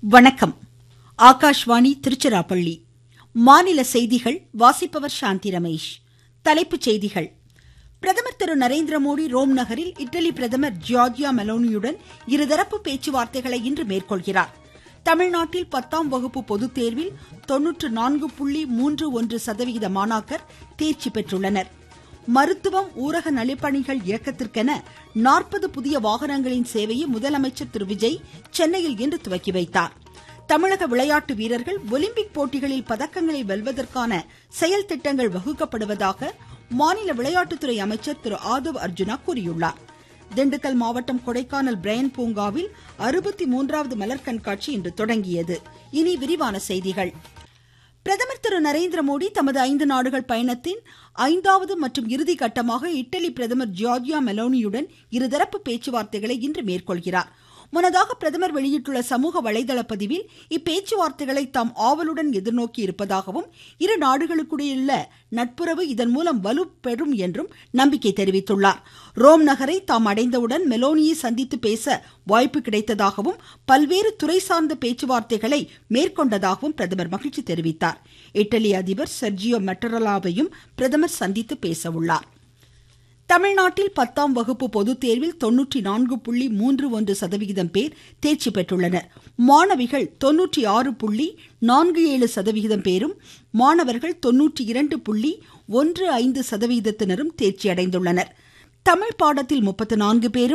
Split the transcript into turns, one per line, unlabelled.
வணக்கம் ஆகாஷ்வாணி திருச்சிராப்பள்ளி மாநில செய்திகள் வாசிப்பவர் சாந்தி ரமேஷ் தலைப்புச் செய்திகள் பிரதமர் திரு நரேந்திர மோடி ரோம் நகரில் இட்டலி பிரதமர் ஜியார்ஜியா மெலோனியுடன் இருதரப்பு பேச்சுவார்த்தைகளை இன்று மேற்கொள்கிறார் தமிழ்நாட்டில் பத்தாம் வகுப்பு பொதுத் தேர்வில் தொன்னூற்று நான்கு புள்ளி மூன்று ஒன்று சதவிகித மாணாக்கர் தேர்ச்சி பெற்றுள்ளனர் மருத்துவம் ஊரக நலிப்பணிகள் இயக்கத்திற்கென நாற்பது புதிய வாகனங்களின் சேவையை முதலமைச்சர் திரு விஜய் சென்னையில் இன்று துவக்கி வைத்தார் தமிழக விளையாட்டு வீரர்கள் ஒலிம்பிக் போட்டிகளில் பதக்கங்களை வெல்வதற்கான செயல் திட்டங்கள் வகுக்கப்படுவதாக மாநில விளையாட்டுத்துறை அமைச்சர் திரு ஆதவ் அர்ஜுனா கூறியுள்ளார் திண்டுக்கல் மாவட்டம் கொடைக்கானல் பிரையன் பூங்காவில் அறுபத்தி மூன்றாவது மலர் கண்காட்சி இன்று தொடங்கியது இனி விரிவான செய்திகள் பிரதமர் திரு நரேந்திர மோடி தமது ஐந்து நாடுகள் பயணத்தின் ஐந்தாவது மற்றும் இறுதி கட்டமாக இட்டலி பிரதமர் ஜியார்ஜியா மெலோனியுடன் இருதரப்பு பேச்சுவார்த்தைகளை இன்று மேற்கொள்கிறார் முன்னதாக பிரதமர் வெளியிட்டுள்ள சமூக வலைதள பதிவில் இப்பேச்சுவார்த்தைகளை தாம் ஆவலுடன் எதிர்நோக்கி இருப்பதாகவும் இரு நாடுகளுக்கிடையுள்ள நட்புறவு இதன் மூலம் வலுப்பெறும் என்றும் நம்பிக்கை தெரிவித்துள்ளார் ரோம் நகரை தாம் அடைந்தவுடன் மெலோனியை சந்தித்து பேச வாய்ப்பு கிடைத்ததாகவும் பல்வேறு துறை சார்ந்த பேச்சுவார்த்தைகளை மேற்கொண்டதாகவும் பிரதமர் மகிழ்ச்சி தெரிவித்தார் இட்டலி அதிபர் செர்ஜியோ மெட்டரலாவையும் பிரதமர் சந்தித்து பேச உள்ளார் தமிழ்நாட்டில் பத்தாம் வகுப்பு பொதுத் தேர்வில் தொன்னூற்றி நான்கு புள்ளி மூன்று ஒன்று சதவிகிதம் பேர் தேர்ச்சி பெற்றுள்ளனர் மாணவிகள் தொன்னூற்றி ஆறு புள்ளி நான்கு ஏழு சதவிகிதம் பேரும் மாணவர்கள் தொன்னூற்றி இரண்டு புள்ளி ஒன்று ஐந்து சதவிகிதத்தினரும் தேர்ச்சி அடைந்துள்ளனர் தமிழ் பாடத்தில் முப்பத்து நான்கு பேரும்